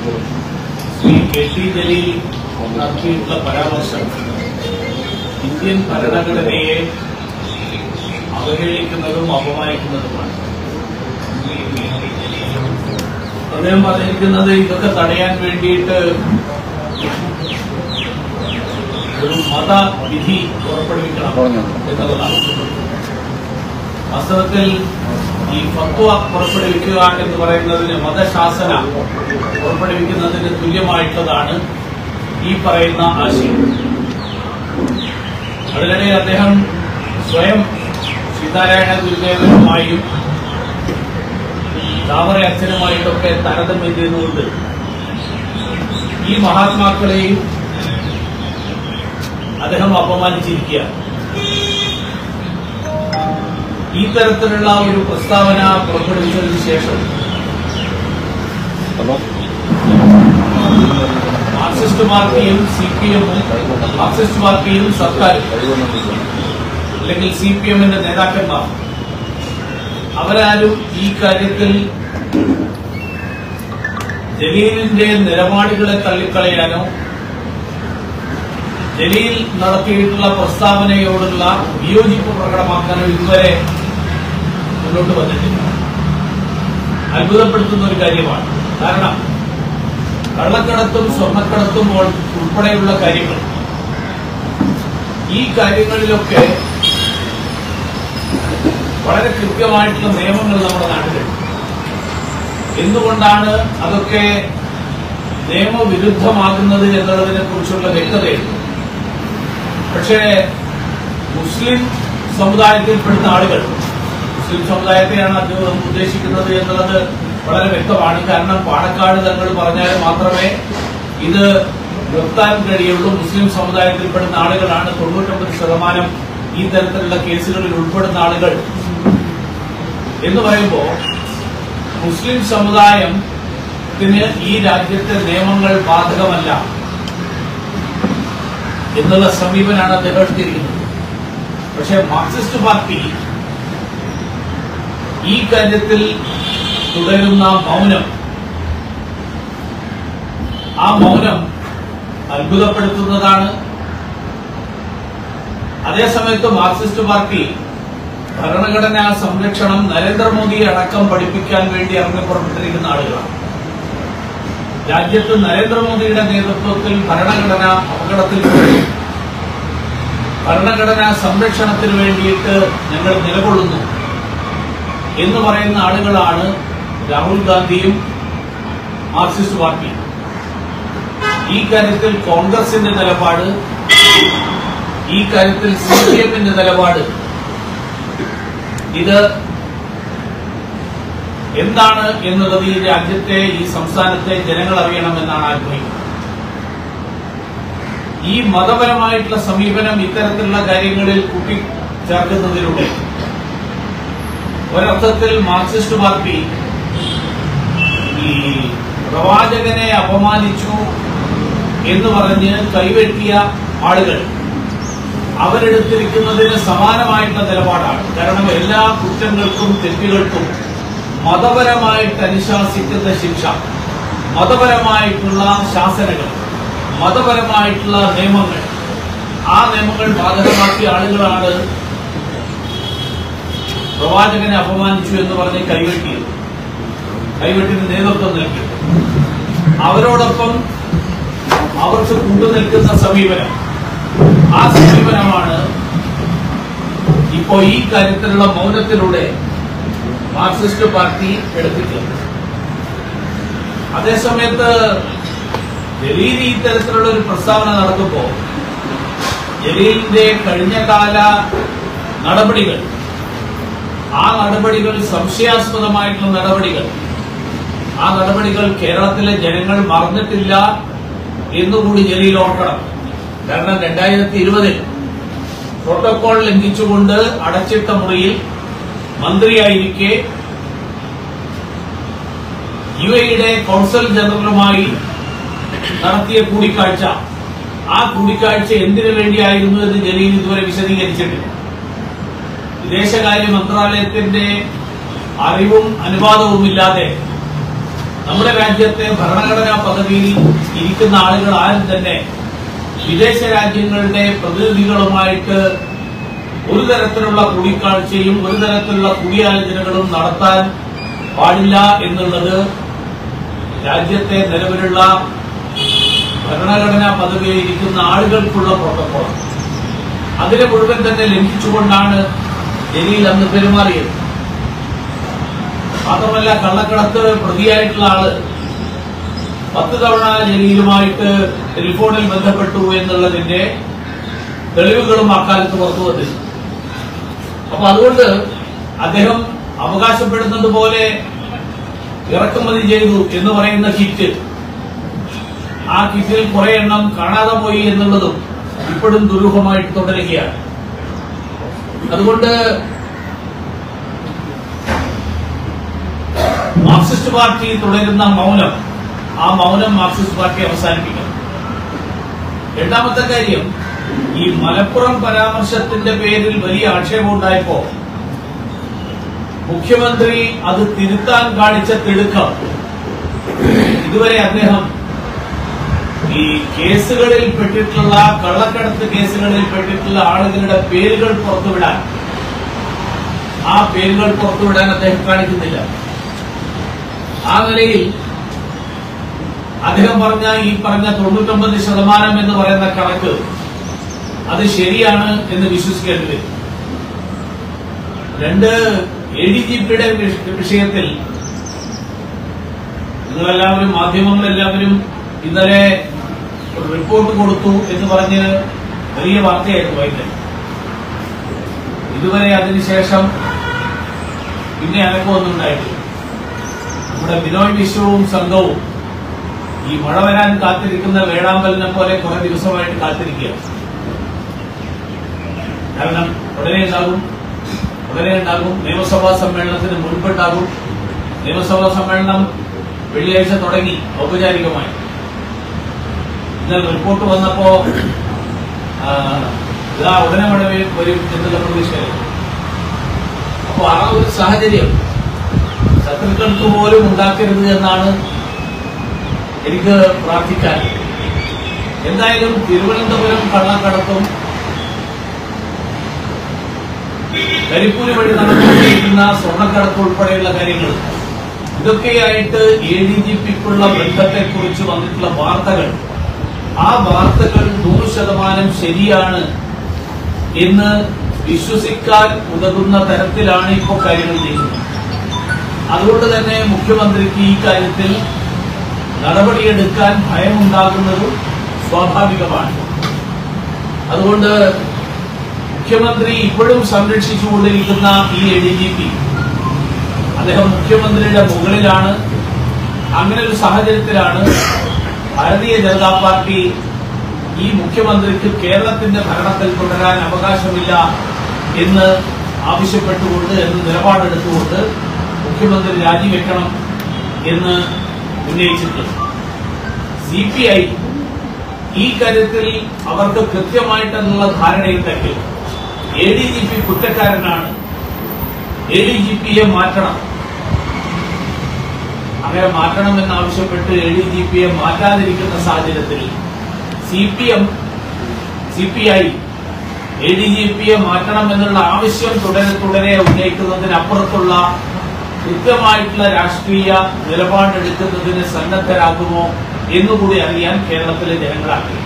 Shri K T Jaleel നടത്തിയിട്ടുള്ള പരാമർശം Indian ഭരണഘടനയെ അവഹേളിക്കുന്നതും അപമാനിക്കുന്നതുമാണ് അദ്ദേഹം പറഞ്ഞിരിക്കുന്നത് ഇതൊക്കെ തടയാൻ വേണ്ടിയിട്ട് ഒരു മതവിധി പുറപ്പെടുവിക്കണം എന്നുള്ളതാണ് വാസ്തവത്തിൽ ഈ ഫത്വ പുറപ്പെടുവിക്കുക എന്ന് പറയുന്നതിന് മതശാസന പുറപ്പെടുവിക്കുന്നതിന് തുല്യമായിട്ടുള്ളതാണ് ഈ പറയുന്ന ആശയം അതിനിടെ അദ്ദേഹം സ്വയം ശ്രീനാരായണ ഗുരുദേവനുമായും താമര അച്ഛനുമായിട്ടൊക്കെ താരതമ്യം ചെയ്തുകൊണ്ട് ഈ മഹാത്മാക്കളെയും അദ്ദേഹം അപമാനിച്ചിരിക്കുകയാണ് ഈ തരത്തിലുള്ള ഒരു പ്രസ്താവന പുറപ്പെടുവിച്ചതിന് ശേഷം മാർക്സിസ്റ്റ് പാർട്ടിയും സി പി എമ്മും മാർക്സിസ്റ്റ് പാർട്ടിയും സർക്കാരും അല്ലെങ്കിൽ സി പി എമ്മിന്റെ നേതാക്കന്മാർ അവരാരും ഈ കാര്യത്തിൽ ജലീലിന്റെ നിലപാടുകളെ തള്ളിക്കളയാനോ ജലീൽ നടത്തിയിട്ടുള്ള പ്രസ്താവനയോടുള്ള വിയോജിപ്പ് പ്രകടമാക്കാനോ ഇതുവരെ മുന്നോട്ട് വന്നിട്ടില്ല അത്ഭുതപ്പെടുത്തുന്ന ഒരു കാര്യമാണ് കാരണം കള്ളക്കടത്തും സ്വർണ്ണക്കടത്തും ഉൾ- ഉൾപ്പെടെയുള്ള കാര്യങ്ങൾ ഈ കാര്യങ്ങളിലൊക്കെ വളരെ കൃത്യമായിട്ടുള്ള നിയമങ്ങൾ നമ്മുടെ നാട്ടിലുണ്ട് എന്തുകൊണ്ടാണ് അതൊക്കെ നിയമവിരുദ്ധമാകുന്നത് എന്നുള്ളതിനെ കുറിച്ചുള്ള വ്യക്തതയുണ്ട് പക്ഷേ മുസ്ലിം സമുദായത്തിൽപ്പെടുന്ന ആളുകൾ മുസ്ലിം സമുദായത്തെയാണ് അദ്ദേഹം ഉദ്ദേശിക്കുന്നത് എന്നുള്ളത് വളരെ വ്യക്തമാണ് കാരണം പാണക്കാട് തങ്ങൾ പറഞ്ഞാൽ മാത്രമേ ഇത് നിർത്താൻ കഴിയുള്ളൂ മുസ്ലിം സമുദായത്തിൽപ്പെടുന്ന ആളുകളാണ് തൊണ്ണൂറ്റൊമ്പത് ശതമാനം ഈ തരത്തിലുള്ള കേസുകളിൽ ഉൾപ്പെടുന്ന ആളുകൾ എന്ന് പറയുമ്പോൾ മുസ്ലിം സമുദായത്തിന് ഈ രാജ്യത്തെ നിയമങ്ങൾ ബാധകമല്ല എന്നുള്ള സമീപനാണ് അദ്ദേഹം എടുത്തിരിക്കുന്നത് പക്ഷേ മാർക്സിസ്റ്റ് പാർട്ടി ഈ കാര്യത്തിൽ തുടരുന്ന മൗനം ആ മൗനം അത്ഭുതപ്പെടുത്തുന്നതാണ് അതേസമയത്ത് മാർക്സിസ്റ്റ് പാർട്ടി ഭരണഘടനാ സംരക്ഷണം നരേന്ദ്രമോദി അടക്കം പഠിപ്പിക്കാൻ വേണ്ടി ഇറങ്ങി പുറപ്പെട്ടിരിക്കുന്ന ആളുകളാണ് രാജ്യത്ത് നരേന്ദ്രമോദിയുടെ നേതൃത്വത്തിൽ ഭരണഘടന അപകടത്തിൽ പോയി ഭരണഘടനാ സംരക്ഷണത്തിന് വേണ്ടിയിട്ട് ഞങ്ങൾ നിലകൊള്ളുന്നു എന്ന് പറയുന്ന ആളുകളാണ് രാഹുൽ ഗാന്ധിയും മാർക്സിസ്റ്റ് പാർട്ടിയും ഈ കാര്യത്തിൽ കോൺഗ്രസിന്റെ നിലപാട് ഈ കാര്യത്തിൽ സി പി എമ്മിന്റെ നിലപാട് ഇത് എന്താണ് എന്നുള്ളത് ഈ രാജ്യത്തെ ഈ സംസ്ഥാനത്തെ ജനങ്ങൾ അറിയണമെന്നാണ് ആഗ്രഹിക്കുന്നത് ഈ മതപരമായിട്ടുള്ള സമീപനം ഇത്തരത്തിലുള്ള കാര്യങ്ങളിൽ കൂട്ടിച്ചേർക്കുന്നതിലൂടെ ഒരർത്ഥത്തിൽ മാർക്സിസ്റ്റ് പാർട്ടി ഈ പ്രവാചകനെ അപമാനിച്ചു എന്ന് പറഞ്ഞ് കൈവെട്ടിയ ആളുകൾ അവരെടുത്തിരിക്കുന്നതിന് സമാനമായിട്ടുള്ള നിലപാടാണ് കാരണം എല്ലാ കുറ്റങ്ങൾക്കും തെറ്റുകൾക്കും മതപരമായിട്ട് അനുശാസിക്കുന്ന ശിക്ഷ മതപരമായിട്ടുള്ള ശാസനകൾ മതപരമായിട്ടുള്ള നിയമങ്ങൾ ആ നിയമങ്ങൾ ബാധകമാക്കിയ ആളുകളാണ് പ്രവാചകനെ അപമാനിച്ചു എന്ന് പറഞ്ഞ് കൈവെട്ടിയത് കൈവെട്ടിന് നേതൃത്വം നൽകിയത് അവരോടൊപ്പം അവർക്ക് കൂട്ടുനിൽക്കുന്ന സമീപനം ആ സമീപനമാണ് ഇപ്പോ ഈ കാര്യത്തിലുള്ള മൗനത്തിലൂടെ മാർക്സിസ്റ്റ് പാർട്ടി എടുത്തിട്ടുള്ളത് അതേസമയത്ത് ജലീൽ ഈ തരത്തിലുള്ള ഒരു പ്രസ്താവന നടത്തുമ്പോൾ ജലീലിന്റെ കഴിഞ്ഞകാല നടപടികൾ ആ നടപടികൾ സംശയാസ്പദമായിട്ടുള്ള നടപടികൾ ആ നടപടികൾ കേരളത്തിലെ ജനങ്ങൾ മറന്നിട്ടില്ല എന്നുകൂടി ജലീൽ ഓർക്കണം കാരണം രണ്ടായിരത്തി ഇരുപതിൽ പ്രോട്ടോകോൾ ലംഘിച്ചുകൊണ്ട് അടച്ചിട്ട മുറിയിൽ മന്ത്രിയായിരിക്കെ യു എയുടെ കോൺസൽ ജനറലുമായി നടത്തിയ കൂടിക്കാഴ്ച ആ കൂടിക്കാഴ്ച എന്തിനു വേണ്ടിയായിരുന്നു എന്ന് ജലീൽ ഇതുവരെ വിശദീകരിച്ചിട്ടില്ല വിദേശകാര്യ മന്ത്രാലയത്തിന്റെ അറിവും അനുവാദവുമില്ലാതെ നമ്മുടെ രാജ്യത്തെ ഭരണഘടനാ പദവിയിൽ ഇരിക്കുന്ന ആളുകൾ ആരും തന്നെ വിദേശ രാജ്യങ്ങളുടെ പ്രതിനിധികളുമായിട്ട് ഒരു തരത്തിലുള്ള കൂടിക്കാഴ്ചയും ഒരു തരത്തിലുള്ള കൂടിയാലോചനകളും നടത്താൻ പാടില്ല എന്നുള്ളത് രാജ്യത്തെ നിലവിലുള്ള ഭരണഘടനാ പദവിയിൽ ഇരിക്കുന്ന ആളുകൾക്കുള്ള പ്രോട്ടോകോൾ അതിനെ മുഴുവൻ തന്നെ ലംഘിച്ചുകൊണ്ടാണ് ജലീൽ അന്ന് പെരുമാറിയത് മാത്രമല്ല കള്ളക്കടത്ത് പ്രതിയായിട്ടുള്ള ആള് പത്ത് തവണ ജലീലുമായിട്ട് ടെലിഫോണിൽ ബന്ധപ്പെട്ടു എന്നുള്ളതിന്റെ തെളിവുകളും അക്കാലത്ത് പുറത്തു വന്നിരുന്നു അപ്പൊ അതുകൊണ്ട് അദ്ദേഹം അവകാശപ്പെടുന്നത് പോലെ ഇറക്കുമതി ചെയ്തു എന്ന് പറയുന്ന കിറ്റ് ആ കിറ്റിൽ കുറെ എണ്ണം കാണാതെ പോയി എന്നുള്ളതും ഇപ്പോഴും ദുരൂഹമായിട്ട് തുടരുകയാണ് അതുകൊണ്ട് മാർക്സിസ്റ്റ് പാർട്ടി തുടരുന്ന മൗനം ആ മൗനം മാർക്സിസ്റ്റ് പാർട്ടി അവസാനിപ്പിക്കണം രണ്ടാമത്തെ കാര്യം ഈ മലപ്പുറം പരാമർശത്തിന്റെ പേരിൽ വലിയ ആക്ഷേപം ഉണ്ടായപ്പോ മുഖ്യമന്ത്രി അത് തിരുത്താൻ കാണിച്ച തിടുക്കം ഇതുവരെ അദ്ദേഹം ഈ കേസുകളിൽ പെട്ടിട്ടുള്ള കള്ളക്കടത്ത് കേസുകളിൽ പെട്ടിട്ടുള്ള ആളുകളുടെ പേരുകൾ പുറത്തുവിടാൻ ആ പേരുകൾ പുറത്തുവിടാൻ അദ്ദേഹം കാണിക്കുന്നില്ല ആ നിലയിൽ അദ്ദേഹം പറഞ്ഞ ഈ പറഞ്ഞ തൊണ്ണൂറ്റൊമ്പത് ശതമാനം എന്ന് പറയുന്ന കണക്ക് അത് ശരിയാണ് എന്ന് വിശ്വസിക്കേണ്ടി വരും രണ്ട് എ ഡി ജി പിയുടെ വിഷയത്തിൽ നിങ്ങളെല്ലാവരും മാധ്യമങ്ങളെല്ലാവരും ഇന്നലെ ഒരു റിപ്പോർട്ട് കൊടുത്തു എന്ന് പറഞ്ഞ് വലിയ വാർത്തയായിരുന്നു വൈകുന്നേരം ഇതുവരെ അതിനുശേഷം പിന്നെ അനക്കമൊന്നും ഉണ്ടായിട്ടില്ല നമ്മുടെ ബിനോയ് വിശ്വവും സംഘവും ഈ മഴ വരാൻ കാത്തിരിക്കുന്ന വേഴാമ്പലിനെ പോലെ കുറെ ദിവസമായിട്ട് കാത്തിരിക്കുകയാണ് കാരണം ഉടനെ ഉണ്ടാകും ഉടനെ ഉണ്ടാകും നിയമസഭാ സമ്മേളനത്തിന് മുൻപുണ്ടാകും നിയമസഭാ സമ്മേളനം വെള്ളിയാഴ്ച തുടങ്ങി ഔപചാരികമായി ഇന്നലെ റിപ്പോർട്ട് വന്നപ്പോ ആ, ഇതാ ഉടനെ മഴ വരും വരും എന്നുള്ള പ്രതീക്ഷയായിരുന്നു അപ്പൊ ആ ഒരു സാഹചര്യം ശത്രുക്കൾക്ക് പോലും ഉണ്ടാക്കരുത് എന്നാണ് എനിക്ക് പ്രാർത്ഥിക്കാൻ എന്തായാലും തിരുവനന്തപുരം കള്ളക്കടത്തും കരിപ്പൂര് വഴി നടന്നുകൊണ്ടിരിക്കുന്ന സ്വർണ്ണക്കടത്ത് ഉൾപ്പെടെയുള്ള കാര്യങ്ങൾ ഇതൊക്കെയായിട്ട് എ ഡി ജി പിക്കുള്ള ബന്ധത്തെക്കുറിച്ച് വന്നിട്ടുള്ള വാർത്തകൾ ആ വാർത്തകൾ നൂറ് ശതമാനം ശരിയാണ് എന്ന് വിശ്വസിക്കാൻ ഉതകുന്ന തരത്തിലാണ് ഇപ്പോൾ കാര്യങ്ങൾ ചെയ്യുന്നത് അതുകൊണ്ട് തന്നെ മുഖ്യമന്ത്രിക്ക് ഈ കാര്യത്തിൽ നടപടിയെടുക്കാൻ ഭയമുണ്ടാകുന്നതും സ്വാഭാവികമാണ് അതുകൊണ്ട് മുഖ്യമന്ത്രി ഇപ്പോഴും സംരക്ഷിച്ചുകൊണ്ടിരിക്കുന്ന ഈ എ ഡി ജി പി അദ്ദേഹം മുഖ്യമന്ത്രിയുടെ മുകളിലാണ് അങ്ങനെ ഒരു സാഹചര്യത്തിലാണ് ഭാരതീയ ജനതാ പാർട്ടി ഈ മുഖ്യമന്ത്രിക്ക് കേരളത്തിന്റെ ഭരണത്തിൽ തുടരാൻ അവകാശമില്ല എന്ന് ആവശ്യപ്പെട്ടുകൊണ്ട് എന്ന് നിലപാടെടുത്തുകൊണ്ട് മുഖ്യമന്ത്രി രാജിവെക്കണം എന്ന് ഉന്നയിച്ചിട്ടുണ്ട് സി പി ഐ ഈ കാര്യത്തിൽ അവർക്ക് കൃത്യമായിട്ടുള്ള ധാരണയുണ്ടെങ്കിൽ എ ഡി ജി പി കുറ്റക്കാരനാണ് എ ഡി ജി പിയെ മാറ്റണം അങ്ങനെ മാറ്റണമെന്നാവശ്യപ്പെട്ട് എ ഡി ജി പിയെ മാറ്റാതിരിക്കുന്ന സാഹചര്യത്തിൽ C P M C P I A D G പിയെ മാറ്റണമെന്നുള്ള ആവശ്യം തുടരെ തുടരെ ഉന്നയിക്കുന്നതിനപ്പുറത്തുള്ള കൃത്യമായിട്ടുള്ള രാഷ്ട്രീയ നിലപാടെടുക്കുന്നതിന് സന്നദ്ധരാകുമോ എന്നുകൂടി അറിയാൻ കേരളത്തിലെ ജനങ്ങൾ ആഗ്രഹിക്കും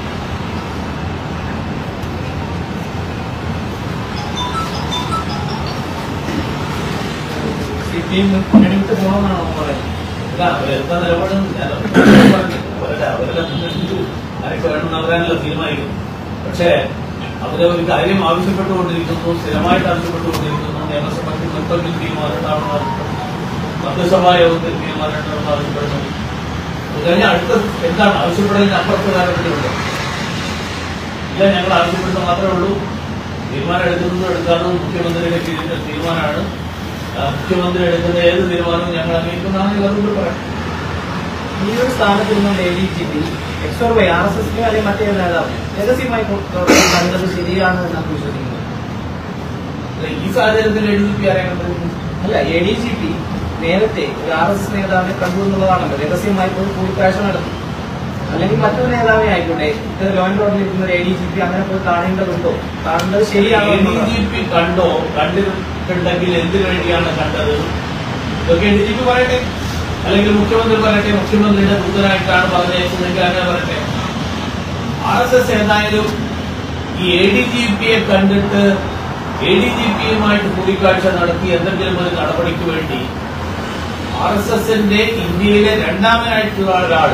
സി പി എം മുന്നണിവിട്ട് പോകണമെന്നാണോ പറയുന്നത് ഇല്ല, അവരെന്താ നിലപാടെന്ന് ഞാൻ പറഞ്ഞു. അവരുടെ അവരുടെ മുന്നിട്ട് ആരൊക്കെ വേണമെന്ന് അവരാണല്ലോ തീരുമാനിക്കുന്നത് പക്ഷേ അവര് ഒരു കാര്യം ആവശ്യപ്പെട്ടുകൊണ്ടിരിക്കുന്നു സ്ഥിരമായിട്ട് ആവശ്യപ്പെട്ടുകൊണ്ടിരിക്കുന്നു നിയമസഭയ്ക്ക് നിർബന്ധിൽ തീരുമാനമുണ്ടാവണം ആവശ്യപ്പെടുന്നു മന്ത്രിസഭാ യോഗത്തിൽ തീരുമാനമുണ്ടാവണം ആവശ്യപ്പെടുന്നു അത് കഴിഞ്ഞ അടുത്ത എന്താണ് ആവശ്യപ്പെടുന്നതിന് അപ്പുറത്ത് കാര്യത്തിലുണ്ട് ഇല്ല ഞങ്ങൾ ആവശ്യപ്പെടുന്നത് മാത്രമേ ഉള്ളൂ തീരുമാനം എടുക്കുന്നത് എടുക്കാനും മുഖ്യമന്ത്രിയുടെ കീഴിൽ തീരുമാനമാണ് ആ, മുഖ്യമന്ത്രി എടുക്കുന്ന ഏത് തീരുമാനവും ഞങ്ങൾ അംഗീകരിക്കുന്നതാണ് അതുകൊണ്ട് പറയാം ഈ ഒരു സ്ഥാനത്ത് നിന്നുകൊണ്ട് A D G P x or Y R S എസിലെ അല്ലെങ്കിൽ മറ്റേ നേതാവ് രഹസ്യമായി കണ്ടത് ശരിയാണ് എന്നാണ് വിശ്വസിക്കുന്നത് അല്ല, ഈ സാഹചര്യത്തിൽ എ ഡി ജി പി അറിയാൻ അല്ല എ ഡി ജി പി നേരത്തെ ഒരു ആർ എസ് എസ് നേതാവിനെ കണ്ടു എന്നുള്ളതാണല്ലോ രഹസ്യമായി പോയി കൂടിക്കാഴ്ച നടത്തി അല്ലെങ്കിൽ മറ്റൊരു നേതാവിനെ ആയിക്കോട്ടെ ഇത് ലോ ആൻഡ് ഓർഡറിൽ ഇരിക്കുന്ന ഒരു എ ഡി ജി പി അങ്ങനെ പോയി കാണേണ്ടതുണ്ടോ കാണേണ്ടത് ശരിയാണോ എ ഡി എന്നുള്ളതാണ്. ജി പി കണ്ടോ കണ്ടിട്ടുണ്ടെങ്കിൽ എന്തിനു വേണ്ടിയാണ് കണ്ടത് ഇതൊക്കെ എ ഡി ജി പി പറയട്ടെ അല്ലെങ്കിൽ മുഖ്യമന്ത്രി പറയട്ടെ മുഖ്യമന്ത്രിയുടെ ദൂതനായിട്ടാണ് പറഞ്ഞയച്ചതെങ്കിൽ അങ്ങനെ പറയട്ടെ ആർ എസ് എസ് ഏതായാലും ഈ എ ഡി ജി പിയെ കണ്ടിട്ട് എ ഡി ജി പിയുമായിട്ട് കൂടിക്കാഴ്ച നടത്തി എന്തെങ്കിലും ഒരു നടപടിക്ക് വേണ്ടി ആർ എസ് എസിന്റെ ഇന്ത്യയിലെ രണ്ടാമനായിട്ടുള്ള ഒരാൾ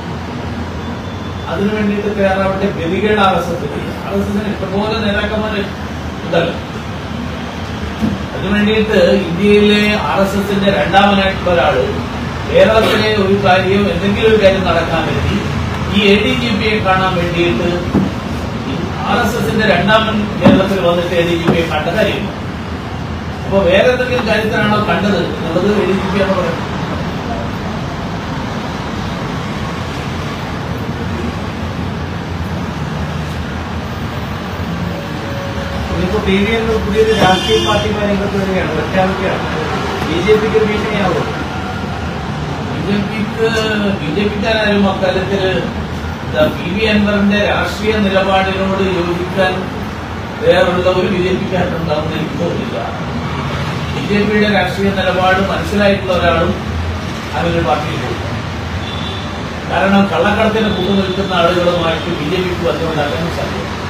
അതിനു വേണ്ടിയിട്ട് തയ്യാറാവേണ്ട ഗതികേട് ആർ എസ് എസിന് ആർ എസ് എസിന് ഇഷ്ടംപോലെ നേതാക്കന്മാര് ഉണ്ടല്ലോ അതിനു വേണ്ടിയിട്ട് ഇന്ത്യയിലെ ആർ എസ് എസിന്റെ രണ്ടാമനായിട്ടുള്ള ഒരാള് കേരളത്തിലെ ഒരു കാര്യം എന്തെങ്കിലും ഒരു കാര്യം നടക്കാൻ വേണ്ടി ഈ എ ഡി ജി പിയെ കാണാൻ വേണ്ടിയിട്ട് ആർ എസ് എസിന്റെ രണ്ടാമൻ കേരളത്തിൽ വന്നിട്ട് എ ഡി ജി പിയെ കണ്ട കാര്യമില്ല അപ്പൊ വേറെ എന്തെങ്കിലും കാര്യത്തിനാണോ കണ്ടത് എന്നുള്ളത് എ ഡി ജി പി ആണ് പറയുന്നത് ഇനിയിപ്പോ പി വി എം പുതിയൊരു രാഷ്ട്രീയ പാർട്ടിയുമായി രംഗത്ത് വരികയാണ് പ്രഖ്യാപിക്കുകയാണ് ബി ജെ പിക്ക് ഒരു ഭീഷണിയാവും ബി ജെ പിക്ക് ബി ജെ പിക്കാരും അക്കാര്യത്തില് ദാ പി വി അൻവറിന്റെ രാഷ്ട്രീയ നിലപാടിനോട് യോജിക്കാൻ വേറുള്ള ഒരു ബി ജെ പിക്കാരുണ്ടാവുന്ന എനിക്ക് തോന്നുന്നില്ല ബി ജെ പിയുടെ രാഷ്ട്രീയ നിലപാട് മനസ്സിലായിട്ടുള്ള ഒരാളും അങ്ങനെ പാർട്ടിയിൽ പോകും കാരണം കള്ളക്കടത്തിന് കൂട്ടു നിൽക്കുന്ന ആളുകളുമായിട്ട് ബി ജെ പിക്ക് ബന്ധമുണ്ടാക്കാൻ സാധ്യത